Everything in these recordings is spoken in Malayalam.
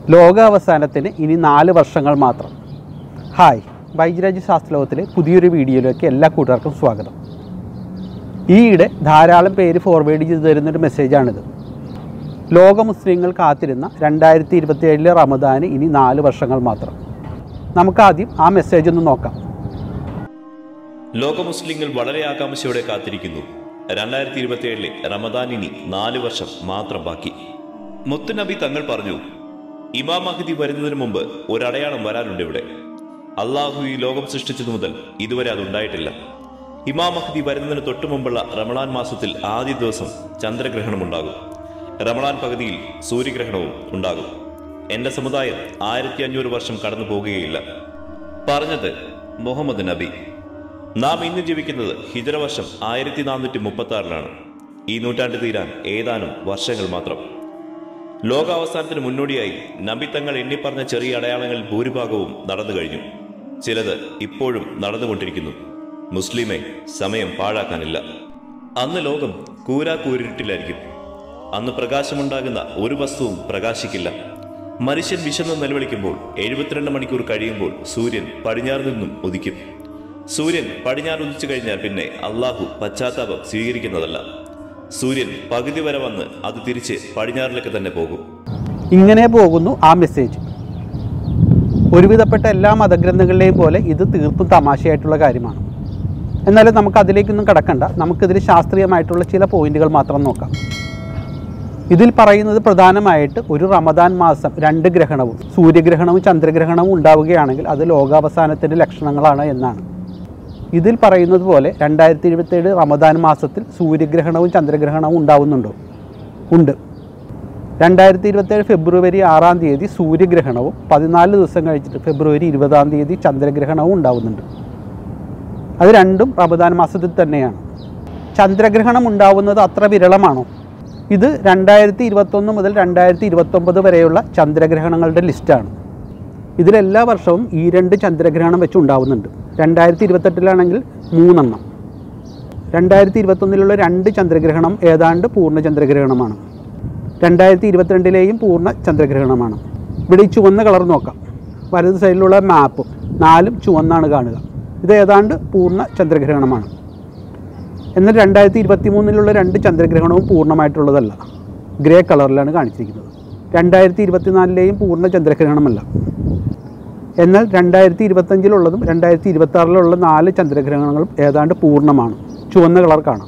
ലോകാവസാനത്തിന് ഇനി നാല് വർഷങ്ങൾ മാത്രം ഹായ് വൈദ്യരാജ് ശാസ്ത്രലോകത്തിലെ പുതിയൊരു വീഡിയോയിലേക്ക് എല്ലാ കൂട്ടുകാർക്കും സ്വാഗതം ഈയിടെ ധാരാളം പേര് ഫോർവേഡ് ചെയ്ത് തരുന്നൊരു മെസ്സേജാണിത് ലോക മുസ്ലിങ്ങൾ കാത്തിരുന്ന രണ്ടായിരത്തി ഇരുപത്തിയേഴിലെ റമദാന് ഇനി നാല് വർഷങ്ങൾ മാത്രം നമുക്കാദ്യം ആ മെസ്സേജ് ഒന്ന് നോക്കാം ലോക മുസ്ലിങ്ങൾ വളരെ ആകാംക്ഷയോടെ കാത്തിരിക്കുന്നു രണ്ടായിരത്തി ഇരുപത്തിയേഴിലെ റമദാൻ ഇനി നാല് വർഷം മാത്രം ബാക്കി മുത്തുനബി തങ്ങൾ പറഞ്ഞു ഇമാം മഹദി വരുന്നതിന് മുമ്പ് ഒരടയാളം വരാനുണ്ട് ഇവിടെ അള്ളാഹു ഈ ലോകം സൃഷ്ടിച്ചതു മുതൽ ഇതുവരെ അതുണ്ടായിട്ടില്ല ഇമാം മഹദി വരുന്നതിന് തൊട്ടു മുമ്പുള്ള റമളാൻ മാസത്തിൽ ആദ്യ ദിവസം ചന്ദ്രഗ്രഹണം ഉണ്ടാകും റമളാൻ പകുതിയിൽ സൂര്യഗ്രഹണവും ഉണ്ടാകും എന്റെ സമുദായം ആയിരത്തി അഞ്ഞൂറ് വർഷം കടന്നു പോകുകയില്ല പറഞ്ഞത് മുഹമ്മദ് നബി നാം ഇന്ന് ജീവിക്കുന്നത് ഹിജറ വർഷം ആയിരത്തി നാനൂറ്റി മുപ്പത്തി ആറിലാണ് ഈ നൂറ്റാണ്ട് തീരാൻ ഏതാനും വർഷങ്ങൾ മാത്രം ലോകാവസാനത്തിന് മുന്നോടിയായി നബി തങ്ങൾ എണ്ണിപ്പറഞ്ഞ ചെറിയ അടയാളങ്ങളിൽ ഭൂരിഭാഗവും നടന്നു കഴിഞ്ഞു ചിലത് ഇപ്പോഴും നടന്നുകൊണ്ടിരിക്കുന്നു മുസ്ലിമെ സമയം പാഴാക്കാനില്ല അന്ന് ലോകം കൂരാക്കൂരിട്ടിലായിരിക്കും അന്ന് പ്രകാശമുണ്ടാകുന്ന ഒരു വസ്തുവും പ്രകാശിക്കില്ല മനുഷ്യൻ വിശന്ന് നിലവിളിക്കുമ്പോൾ എഴുപത്തിരണ്ട് മണിക്കൂർ കഴിയുമ്പോൾ സൂര്യൻ പടിഞ്ഞാറ് നിന്നും ഉദിക്കും സൂര്യൻ പടിഞ്ഞാറ് ഉദിച്ചു കഴിഞ്ഞാൽ പിന്നെ അള്ളാഹു പശ്ചാത്താപം സ്വീകരിക്കുന്നതല്ല സൂര്യൻ പകുതി വരെ വന്ന് അത് തിരിച്ച് പടിഞ്ഞാറിലേക്ക് തന്നെ പോകും ഇങ്ങനെ പോകുന്നു ആ മെസ്സേജ് ഒരുവിധപ്പെട്ട എല്ലാ മതഗ്രന്ഥങ്ങളിലെയും പോലെ ഇത് തീർത്തും തമാശയായിട്ടുള്ള കാര്യമാണ് എന്നാലും നമുക്ക് അതിലേക്കൊന്നും കടക്കണ്ട നമുക്കിതിൽ ശാസ്ത്രീയമായിട്ടുള്ള ചില പോയിന്റുകൾ മാത്രം നോക്കാം ഇതിൽ പറയുന്നത് പ്രധാനമായിട്ട് ഒരു റമദാൻ മാസം രണ്ട് ഗ്രഹണവും സൂര്യഗ്രഹണവും ചന്ദ്രഗ്രഹണവും ഉണ്ടാവുകയാണെങ്കിൽ അത് ലോകാവസാനത്തിൻ്റെ ലക്ഷണങ്ങളാണ് എന്നാണ് ഇതിൽ പറയുന്നത് പോലെ രണ്ടായിരത്തി ഇരുപത്തേഴ് റമദാൻ മാസത്തിൽ സൂര്യഗ്രഹണവും ചന്ദ്രഗ്രഹണവും ഉണ്ടാവുന്നുണ്ടോ ഉണ്ട് രണ്ടായിരത്തി ഇരുപത്തേഴ് ഫെബ്രുവരി ആറാം തീയതി സൂര്യഗ്രഹണവും പതിനാല് ദിവസം കഴിച്ചിട്ട് ഫെബ്രുവരി ഇരുപതാം തീയതി ചന്ദ്രഗ്രഹണവും ഉണ്ടാവുന്നുണ്ട് അത് രണ്ടും റമദാൻ മാസത്തിൽ തന്നെയാണ് ചന്ദ്രഗ്രഹണം ഉണ്ടാവുന്നത് അത്ര വിരളമാണോ ഇത് രണ്ടായിരത്തി ഇരുപത്തൊന്ന് മുതൽ രണ്ടായിരത്തി ഇരുപത്തൊമ്പത് വരെയുള്ള ചന്ദ്രഗ്രഹണങ്ങളുടെ ലിസ്റ്റാണ് ഇതിലെല്ലാ വർഷവും ഈ രണ്ട് ചന്ദ്രഗ്രഹണം വെച്ച് ഉണ്ടാവുന്നുണ്ട് രണ്ടായിരത്തി ഇരുപത്തെട്ടിലാണെങ്കിൽ മൂന്നെണ്ണം രണ്ടായിരത്തി ഇരുപത്തൊന്നിലുള്ള രണ്ട് ചന്ദ്രഗ്രഹണം ഏതാണ്ട് പൂർണ്ണ ചന്ദ്രഗ്രഹണമാണ് രണ്ടായിരത്തി ഇരുപത്തിരണ്ടിലെയും പൂർണ്ണ ചന്ദ്രഗ്രഹണമാണ് ഇവിടെ ഈ ചുവന്ന കളർ നോക്കാം വലത് സൈഡിലുള്ള മാപ്പ് നാലും ചുവന്നാണ് കാണുക ഇത് ഏതാണ്ട് പൂർണ്ണ ചന്ദ്രഗ്രഹണമാണ് എന്നാൽ രണ്ടായിരത്തി ഇരുപത്തി മൂന്നിലുള്ള രണ്ട് ചന്ദ്രഗ്രഹണവും പൂർണ്ണമായിട്ടുള്ളതല്ല ഗ്രേ കളറിലാണ് കാണിച്ചിരിക്കുന്നത് രണ്ടായിരത്തി ഇരുപത്തിനാലിലെയും പൂർണ്ണ ചന്ദ്രഗ്രഹണമല്ല എന്നാൽ രണ്ടായിരത്തി ഇരുപത്തഞ്ചിലുള്ളതും രണ്ടായിരത്തി ഇരുപത്തി ആറിലുള്ള നാല് ചന്ദ്രഗ്രഹണങ്ങളും ഏതാണ്ട് പൂർണ്ണമാണ് ചുവന്ന കളർ കാണാം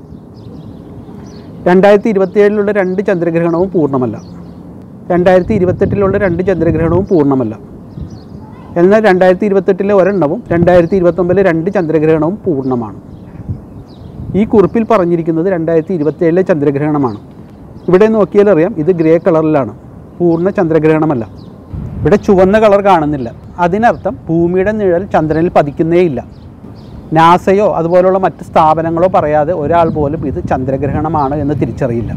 രണ്ടായിരത്തി ഇരുപത്തിയേഴിലുള്ള രണ്ട് ചന്ദ്രഗ്രഹണവും പൂർണ്ണമല്ല രണ്ടായിരത്തി ഇരുപത്തെട്ടിലുള്ള രണ്ട് ചന്ദ്രഗ്രഹണവും പൂർണ്ണമല്ല എന്നാൽ രണ്ടായിരത്തി ഇരുപത്തെട്ടിലെ ഒരെണ്ണവും രണ്ടായിരത്തി ഇരുപത്തൊമ്പതിലെ രണ്ട് ചന്ദ്രഗ്രഹണവും പൂർണ്ണമാണ് ഈ കുറിപ്പിൽ പറഞ്ഞിരിക്കുന്നത് രണ്ടായിരത്തി ഇരുപത്തിയേഴിലെ ചന്ദ്രഗ്രഹണമാണ് ഇവിടെ നോക്കിയാൽ അറിയാം ഇത് ഗ്രേ കളറിലാണ് പൂർണ്ണ ചന്ദ്രഗ്രഹണമല്ല ഇവിടെ ചുവന്ന കളർ കാണുന്നില്ല അതിനർത്ഥം ഭൂമിയുടെ നിഴൽ ചന്ദ്രനിൽ പതിക്കുന്നേയില്ല നാസയോ അതുപോലുള്ള മറ്റ് സ്ഥാപനങ്ങളോ പറയാതെ ഒരാൾ പോലും ഇത് ചന്ദ്രഗ്രഹണമാണ് എന്ന് തിരിച്ചറിയില്ല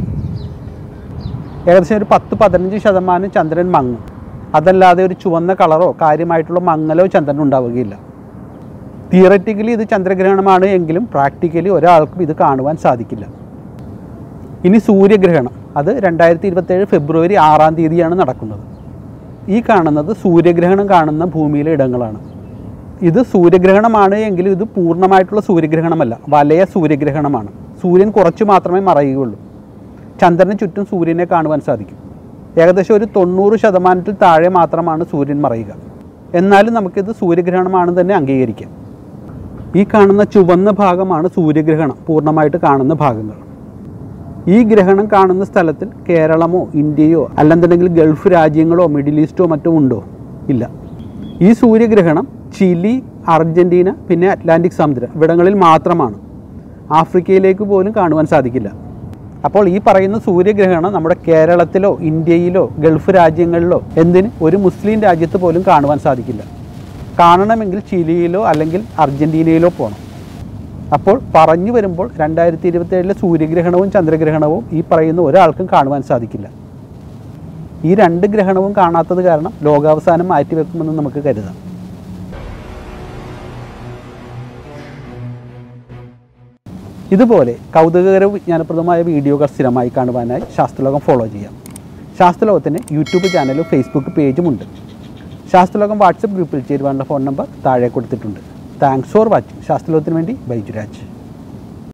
ഏകദേശം ഒരു പത്ത് പതിനഞ്ച് ശതമാനം ചന്ദ്രൻ മങ്ങും അതല്ലാതെ ഒരു ചുവന്ന കളറോ കാര്യമായിട്ടുള്ള മങ്ങലോ ചന്ദ്രൻ ഉണ്ടാവുകയില്ല തിയററ്റിക്കലി ഇത് ചന്ദ്രഗ്രഹണമാണ് എങ്കിലും പ്രാക്ടിക്കലി ഒരാൾക്കും ഇത് കാണുവാൻ സാധിക്കില്ല ഇനി സൂര്യഗ്രഹണം അത് രണ്ടായിരത്തി ഇരുപത്തേഴ് ഫെബ്രുവരി ആറാം തീയതിയാണ് നടക്കുന്നത് ഈ കാണുന്നത് സൂര്യഗ്രഹണം കാണുന്ന ഭൂമിയിലെ ഇടങ്ങളാണ് ഇത് സൂര്യഗ്രഹണമാണ് എങ്കിലും ഇത് പൂർണ്ണമായിട്ടുള്ള സൂര്യഗ്രഹണമല്ല വലയ സൂര്യഗ്രഹണമാണ് സൂര്യൻ കുറച്ച് മാത്രമേ മറയുകയുള്ളൂ ചന്ദ്രന് ചുറ്റും സൂര്യനെ കാണുവാൻ സാധിക്കും ഏകദേശം ഒരു തൊണ്ണൂറ് ശതമാനത്തിൽ താഴെ മാത്രമാണ് സൂര്യൻ മറയുക എന്നാലും നമുക്കിത് സൂര്യഗ്രഹണമാണെന്ന് തന്നെ അംഗീകരിക്കാം ഈ കാണുന്ന ചുവന്ന ഭാഗമാണ് സൂര്യഗ്രഹണം പൂർണ്ണമായിട്ട് കാണുന്ന ഭാഗങ്ങൾ ഈ ഗ്രഹണം കാണുന്ന സ്ഥലത്തിൽ കേരളമോ ഇന്ത്യയോ അല്ലെന്നുണ്ടെങ്കിൽ ഗൾഫ് രാജ്യങ്ങളോ മിഡിൽ ഈസ്റ്റോ മറ്റോ ഉണ്ടോ ഇല്ല ഈ സൂര്യഗ്രഹണം ചിലി അർജൻറ്റീന പിന്നെ അറ്റ്ലാന്റിക് സമുദ്രം ഇവിടങ്ങളിൽ മാത്രമാണ് ആഫ്രിക്കയിലേക്ക് പോലും കാണുവാൻ സാധിക്കില്ല അപ്പോൾ ഈ പറയുന്ന സൂര്യഗ്രഹണം നമ്മുടെ കേരളത്തിലോ ഇന്ത്യയിലോ ഗൾഫ് രാജ്യങ്ങളിലോ എന്തിന് ഒരു മുസ്ലിം രാജ്യത്ത് പോലും കാണുവാൻ സാധിക്കില്ല കാണണമെങ്കിൽ ചിലിയിലോ അല്ലെങ്കിൽ അർജൻറ്റീനയിലോ പോകണം അപ്പോൾ പറഞ്ഞു വരുമ്പോൾ രണ്ടായിരത്തി ഇരുപത്തേഴിലെ സൂര്യഗ്രഹണവും ചന്ദ്രഗ്രഹണവും ഈ പറയുന്ന ഒരാൾക്കും കാണുവാൻ സാധിക്കില്ല ഈ രണ്ട് ഗ്രഹണവും കാണാത്തത് കാരണം ലോകാവസാനം മാറ്റിവെക്കുമെന്ന് നമുക്ക് കരുതാം ഇതുപോലെ കൗതുകകരവും വിജ്ഞാനപ്രദമായ വീഡിയോകൾ സ്ഥിരമായി കാണുവാനായി ശാസ്ത്രലോകം ഫോളോ ചെയ്യാം ശാസ്ത്രലോകത്തിന് യൂട്യൂബ് ചാനലും ഫേസ്ബുക്ക് പേജുമുണ്ട് ശാസ്ത്രലോകം വാട്സപ്പ് ഗ്രൂപ്പിൽ ചേരുവാനുള്ള ഫോൺ നമ്പർ താഴെ കൊടുത്തിട്ടുണ്ട് താങ്ക്സ് ഫോർ വാച്ചിങ് ശാസ്ത്രലോകത്തിന് വേണ്ടി ബൈജുരാജ്